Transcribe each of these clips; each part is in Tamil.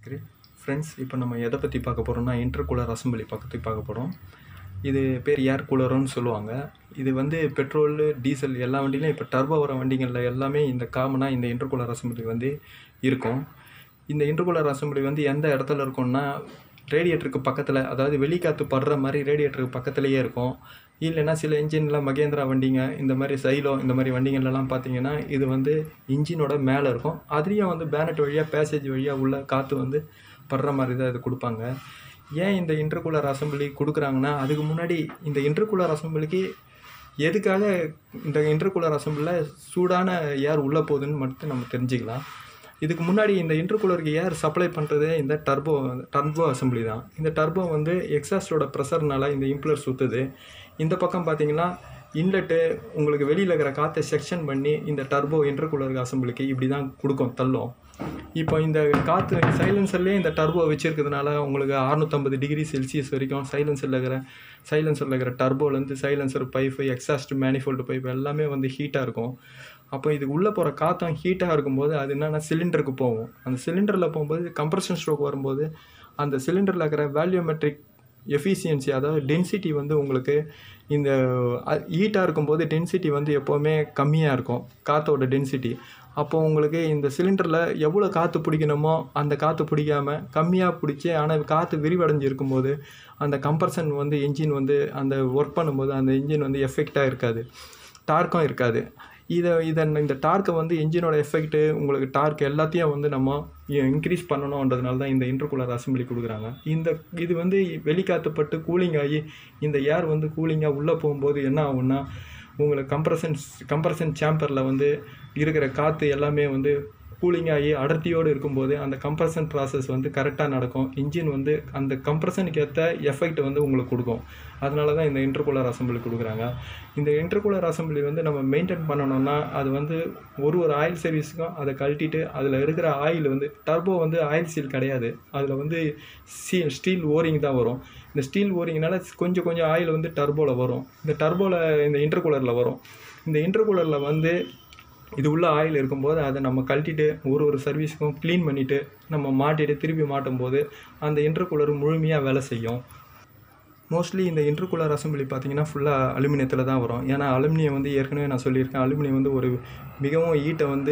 கிரேட் ஃப்ரெண்ட்ஸ் இப்போ நம்ம எதை பற்றி பார்க்க போகிறோம்னா இன்டர்கூலர் அசம்பிளி பற்றி பார்க்க போகிறோம் இது பேர் ஏர் கூலருன்னு சொல்லுவாங்க இது வந்து பெட்ரோல் டீசல் எல்லா வண்டியிலும் இப்போ டர்போ வர வண்டிகளில் எல்லாமே இந்த காமனாக இந்த இன்டர்கூலர் அசம்பிளி வந்து இருக்கும் இந்த இன்டர்கூலர் அசம்பிளி வந்து எந்த இடத்துல இருக்கும்னா ரேடியேட்டருக்கு பக்கத்தில் அதாவது வெளிக்காற்று படுற மாதிரி ரேடியேட்டருக்கு பக்கத்துலேயே இருக்கும் இல்லைன்னா சில இன்ஜினில் மகேந்திரா வண்டிங்க இந்த மாதிரி சைலோ இந்த மாதிரி வண்டிங்கள்லாம் பார்த்தீங்கன்னா இது வந்து இன்ஜினோட மேலே இருக்கும் அதுலேயும் வந்து பேனட் வழியாக பேசேஜ் வழியாக உள்ள காற்று வந்து படுற மாதிரி தான் இது கொடுப்பாங்க ஏன் இந்த இன்டர்கூலர் அசம்பிளி கொடுக்குறாங்கன்னா அதுக்கு முன்னாடி இந்த இன்டர்கூலர் அசம்பிளிக்கு எதுக்காக இந்த இன்டர்கூலர் அசம்பிளில் சூடான ஏர் உள்ளே போகுதுன்னு மட்டும் நம்ம தெரிஞ்சுக்கலாம் இதுக்கு முன்னாடி இந்த இன்டர்கூலருக்கு ஏர் சப்ளை பண்ணுறதே இந்த டர்போ டர்போ அசம்பிளி தான் இந்த டர்போ வந்து எக்ஸாஸ்டோட ப்ரெஷர்னால இந்த இம்ப்ளர் சுற்றுது இந்த பக்கம் பார்த்தீங்கன்னா இன்லெட்டு உங்களுக்கு வெளியில் இருக்கிற காற்றை செக்ஷன் பண்ணி இந்த டர்போ இன்டர்கூலர் அசம்பிளிக்கு இப்படி தான் கொடுக்கும் தள்ளும் இப்போ இந்த காற்று சைலன்சர்லேயே இந்த டர்போ வச்சுருக்கிறதுனால உங்களுக்கு அறுநூற்றம்பது டிகிரி செல்சியஸ் வரைக்கும் சைலன்சரில் இருக்கிற சைலன்சரில் இருக்கிற டர்போலேருந்து silencer pipe exhaust manifold pipe எல்லாமே வந்து ஹீட்டாக இருக்கும் அப்போ இதுக்கு உள்ளே போகிற காற்றும் ஹீட்டாக இருக்கும்போது அது என்னென்னா சிலிண்டருக்கு போகும் அந்த சிலிண்டரில் போகும்போது கம்ப்ரஷன் ஸ்ட்ரோக் வரும்போது அந்த சிலிண்டரில் இருக்கிற வேல்யூமெட்ரிக் எஃபிஷியன்சி அதாவது டென்சிட்டி வந்து உங்களுக்கு இந்த ஹீட்டாக இருக்கும்போது டென்சிட்டி வந்து எப்போவுமே கம்மியாக இருக்கும் காற்றோட டென்சிட்டி அப்போ உங்களுக்கு இந்த சிலிண்டரில் எவ்வளோ காற்று பிடிக்கணுமோ அந்த காற்று பிடிக்காமல் கம்மியாக பிடிச்சி ஆனால் காற்று விரிவடைஞ்சு இருக்கும்போது அந்த கம்ப்ரஷன் வந்து என்ஜின் வந்து அந்த ஒர்க் பண்ணும்போது அந்த என்ஜின் வந்து எஃபெக்டாக இருக்காது டார்க்கும் இருக்காது இதை இதை இந்த டார்க்கை வந்து என்ஜினோட எஃபெக்ட்டு உங்களுக்கு டார்க் எல்லாத்தையும் வந்து நம்ம இன்க்ரீஸ் பண்ணணுன்றதுனால தான் இந்த இன்டர்கூலர் அசம்பிளி கொடுக்குறாங்க இந்த இது வந்து வெளிக்காத்துப்பட்டு கூலிங் ஆகி இந்த ஏர் வந்து கூலிங்காக உள்ளே போகும்போது என்ன ஆகும்னா உங்களுக்கு கம்ப்ரஷன் கம்ப்ரஷன் சேம்பரில் வந்து இருக்கிற காற்று எல்லாமே வந்து கூலிங் ஆகி அடர்த்தியோடு இருக்கும்போது அந்த கம்ப்ரஷன் ப்ராசஸ் வந்து கரெக்டாக நடக்கும் இன்ஜின் வந்து அந்த கம்ப்ரஷனுக்கு ஏற்ற எஃபெக்ட் வந்து உங்களுக்கு கொடுக்கும் அதனால தான் இந்த இன்டர்கூலர் அசம்பிளி கொடுக்குறாங்க இந்த இன்டர்கூலர் அசம்பிளி வந்து நம்ம மெயின்டைன் பண்ணணும்னா அது வந்து ஒரு ஒரு ஆயில் சர்வீஸுக்கும் அதை கழட்டிட்டு அதில் இருக்கிற ஆயில் வந்து டர்போ வந்து ஆயில் சீல் கிடையாது அதில் வந்து சீ ஸ்டீல் ஓரிங் தான் வரும் இந்த ஸ்டீல் ஓரிங்னால கொஞ்சம் கொஞ்சம் ஆயில் வந்து டர்போவில் வரும் இந்த டர்போவில் இந்த இன்டர்கூலரில் வரும் இந்த இன்டர்கூலரில் வந்து இது உள்ள ஆயில் இருக்கும்போது அதை நம்ம கழட்டிட்டு ஒரு ஒரு சர்வீஸுக்கும் க்ளீன் பண்ணிவிட்டு நம்ம மாட்டிட்டு திருப்பி மாட்டும் போது அந்த இன்டர்கூலர் முழுமையாக வேலை செய்யும் மோஸ்ட்லி இந்த இன்டர்கூலர் அசம்பிளி பார்த்தீங்கன்னா ஃபுல்லாக அலுமினியத்தில் தான் வரும் ஏன்னா அலுமினியம் வந்து ஏற்கனவே நான் சொல்லியிருக்கேன் அலுமினியம் வந்து ஒரு மிகவும் ஈட்டை வந்து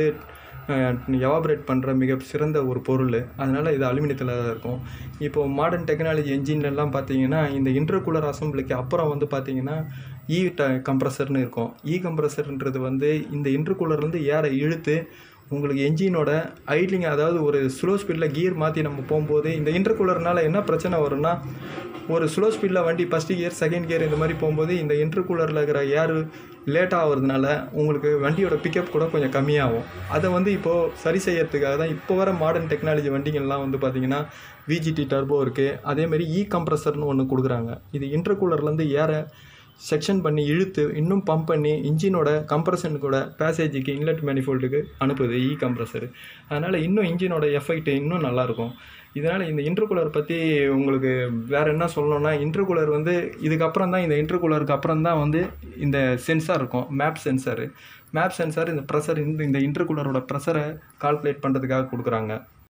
எவாபரேட் பண்ணுற மிக சிறந்த ஒரு பொருள் அதனால் இது அலுமினியத்தில் தான் இருக்கும் இப்போது மாடர்ன் டெக்னாலஜி என்ஜின்லலாம் பார்த்தீங்கன்னா இந்த இன்டர்கூலர் அசம்பிளிக்கு அப்புறம் வந்து பார்த்தீங்கன்னா இ ட கம்ப்ரஸர்னு இருக்கும் இ கம்ப்ரஸர்ன்றது வந்து இந்த இன்டர்கூலர்லேருந்து ஏற இழுத்து உங்களுக்கு என்ஜினோட ஐட்லிங் அதாவது ஒரு ஸ்லோ ஸ்பீடில் கியர் மாற்றி நம்ம போகும்போது இந்த இன்டர்கூலர்னால என்ன பிரச்சனை வரும்னா ஒரு ஸ்லோ ஸ்பீடில் வண்டி ஃபஸ்ட்டு கியர் செகண்ட் கியர் இந்த மாதிரி போகும்போது இந்த இன்டர்கூலரில் இருக்கிற ஏர் லேட் ஆகிறதுனால உங்களுக்கு வண்டியோட பிக்கப் கூட கொஞ்சம் கம்மியாகும் அதை வந்து இப்போது சரி செய்யறதுக்காக தான் இப்போ வர மாடர்ன் டெக்னாலஜி வண்டிங்கள்லாம் வந்து பார்த்திங்கன்னா விஜிடி டர்போ இருக்குது அதேமாதிரி இ கம்ப்ரஸர்னு ஒன்று கொடுக்குறாங்க இது இன்டர்கூலர்லேருந்து ஏற செக்ஷன் பண்ணி இழுத்து இன்னும் பம்ப் பண்ணி இன்ஜினோட கம்ப்ரஷனுக்கூட பேசேஜுக்கு இன்லெட் மேனிஃபோல்டுக்கு அனுப்புது இ கம்ப்ரஸர் அதனால் இன்னும் இன்ஜினோட எஃபெக்ட் இன்னும் நல்லாயிருக்கும் இதனால் இந்த இன்டர்கூலர் பற்றி உங்களுக்கு வேறு என்ன சொல்லணும்னா இன்டர்கூலர் வந்து இதுக்கப்புறம் தான் இந்த இன்டர்கூலருக்கு அப்புறம் தான் வந்து இந்த சென்சார் இருக்கும் மேப் சென்சார் மேப் சென்சார் இந்த ப்ரெஷர் இந்த இந்த இன்டர்கூலரோட ப்ரெஷரை கால்குலேட் பண்ணுறதுக்காக கொடுக்குறாங்க